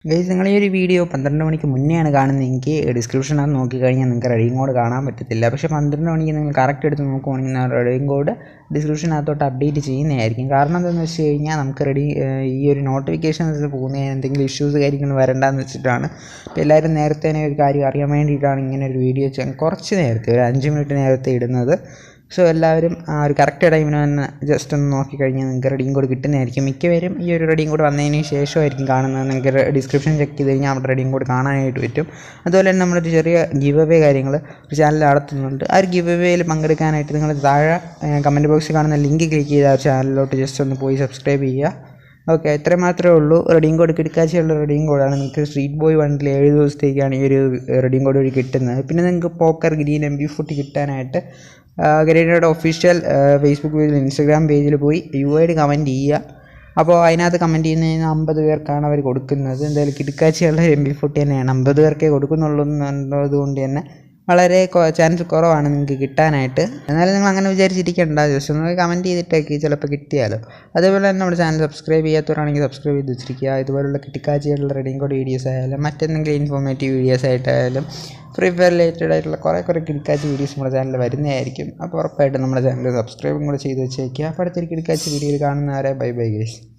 guys നിങ്ങൾ ഈ ഒരു വീഡിയോ പന്ത്രണ്ട് മണിക്ക് മുന്നെയാണ് കാണുന്നതെങ്കിൽ ഡിസ്ക്രിപ്ഷനകത്ത് നോക്കിക്കഴിഞ്ഞാൽ നിങ്ങൾക്ക് റെഡിയും കോഡ് കാണാൻ പറ്റത്തില്ല പക്ഷേ പന്ത്രണ്ട് മണിക്ക് നിങ്ങൾ കറക്റ്റ് എടുത്ത് നോക്കുവാണെങ്കിൽ ആ റെഡിയും കോഡ് ഡിസ്ക്രിപ്ഷനകത്തോട്ട് അപ്ഡേറ്റ് ചെയ്യുന്നതായിരിക്കും കാരണം എന്താണെന്ന് വെച്ച് കഴിഞ്ഞാൽ നമുക്ക് റെഡി ഈ ഒരു നോട്ടിഫിക്കേഷൻസ് പോകുന്ന എന്തെങ്കിലും ഇഷ്യൂസ് കാര്യങ്ങൾ വരണ്ടെന്ന് വെച്ചിട്ടാണ് അപ്പോൾ എല്ലാവരും നേരത്തെ തന്നെ ഒരു കാര്യം അറിയാൻ വേണ്ടിയിട്ടാണ് ഇങ്ങനെ ഒരു വീഡിയോ ചെയ്യാൻ കുറച്ച് നേരത്തെ ഒരു അഞ്ച് മിനിറ്റ് നേരത്തെ ഇടുന്നത് സോ എല്ലാവരും ആ ഒരു കറക്റ്റ് ടൈമിന് തന്നെ ജസ്റ്റ് ഒന്ന് നോക്കിക്കഴിഞ്ഞാൽ നിങ്ങൾക്ക് റെഡിയും കോഡ് കിട്ടുന്നതായിരിക്കും മിക്കവരും ഈ ഒരു റെഡിയും കോഡ് വന്നതിന് ശേഷമായിരിക്കും കാണുന്നത് നിങ്ങൾക്ക് ഡിസ്ക്രിപ്ഷൻ ചെക്ക് ചെയ്ത് കഴിഞ്ഞാൽ അവിടെ റെഡിയും കോഡ് കാണാനായിട്ട് പറ്റും അതുപോലെ തന്നെ നമ്മളൊരു ചെറിയ ഗിവ് അവേ കാര്യങ്ങൾ ഒരു ചാനൽ നടത്തുന്നുണ്ട് ആ ഒരു ഗിവ് അവേയിൽ പങ്കെടുക്കാനായിട്ട് നിങ്ങൾ താഴെ കമൻറ്റ് ബോക്സിൽ കാണുന്ന ലിങ്ക് ക്ലിക്ക് ചെയ്ത് ആ ചാനലിലോട്ട് ജസ്റ്റ് ഒന്ന് പോയി സബ്സ്ക്രൈബ് ചെയ്യുക ഓക്കെ ഇത്ര മാത്രമേ ഉള്ളൂ റെഡിയും കോഡ് കിടക്കാച്ചയുള്ള റെഡിയും കോഡാണ് നിങ്ങൾക്ക് സ്ട്രീറ്റ് ബോയ് വണ്ടിൽ ഏഴ് ദിവസത്തേക്കാണ് ഈ ഒരു റെഡിയും കോഡ് വഴി കിട്ടുന്നത് പിന്നെ നിങ്ങൾക്ക് പോക്കർ ഗ്രീൻ എം ബി ഫുട്ട് കിട്ടാനായിട്ട് ഗ്രേഡയുടെ ഒഫീഷ്യൽ ഫേസ്ബുക്ക് പേജിൽ ഇൻസ്റ്റാഗ്രാം പേജിൽ പോയി യു ഐഡ് കമൻറ്റ് ചെയ്യുക അപ്പോൾ അതിനകത്ത് കമൻറ്റ് ചെയ്യുന്നതിന് അമ്പത് പേർക്കാണ് അവർ കൊടുക്കുന്നത് എന്തായാലും കിടക്കാച്ചിയുള്ള എം ബി ഫുട്ട് തന്നെയാണ് അമ്പത് പേർക്കേ കൊടുക്കുന്നുള്ളൂ എന്നുള്ളത് കൊണ്ട് തന്നെ വളരെ ചാൻസ് കുറവാണ് നിങ്ങൾക്ക് കിട്ടാനായിട്ട് എന്നാലും നിങ്ങൾ അങ്ങനെ വിചാരിച്ചിരിക്കേണ്ട ജസ്റ്റ് ഒന്ന് കമൻറ്റ് ചെയ്തിട്ടേക്ക് ചിലപ്പോൾ കിട്ടിയാലോ അതേപോലെ തന്നെ നമ്മുടെ ചാനൽ സബ്സ്ക്രൈബ് ചെയ്യാത്തവരാണെങ്കിൽ സബ്സ്ക്രൈബ് ചെയ്ത് വെച്ചിരിക്കുക ഇതുപോലുള്ള കിട്ടിക്കാച്ചിയുള്ള റെഡിയും കോഡ് വീഡിയോസ് ആയാലും മറ്റെന്തെങ്കിലും ഇൻഫോർമേറ്റീവ് വീഡിയോസ് ആയിട്ടായാലും ഫ്രീ ഫയർ റിലേറ്റഡ് ആയിട്ടുള്ള കുറേ കുറേ കിടക്കാച്ചി വീഡിയോസ് നമ്മുടെ ചാനലിൽ വരുന്നതായിരിക്കും അപ്പോൾ ഉറപ്പായിട്ടും നമ്മുടെ ചാനൽ സബ്സ്ക്രൈബും കൂടെ ചെയ്ത് വെച്ചേക്കുക അപ്പോൾ അടുത്തൊരു കിടക്കാച്ചി വീഡിയോയിൽ കാണുന്നവരെ ബൈ ബൈ ഗേസ്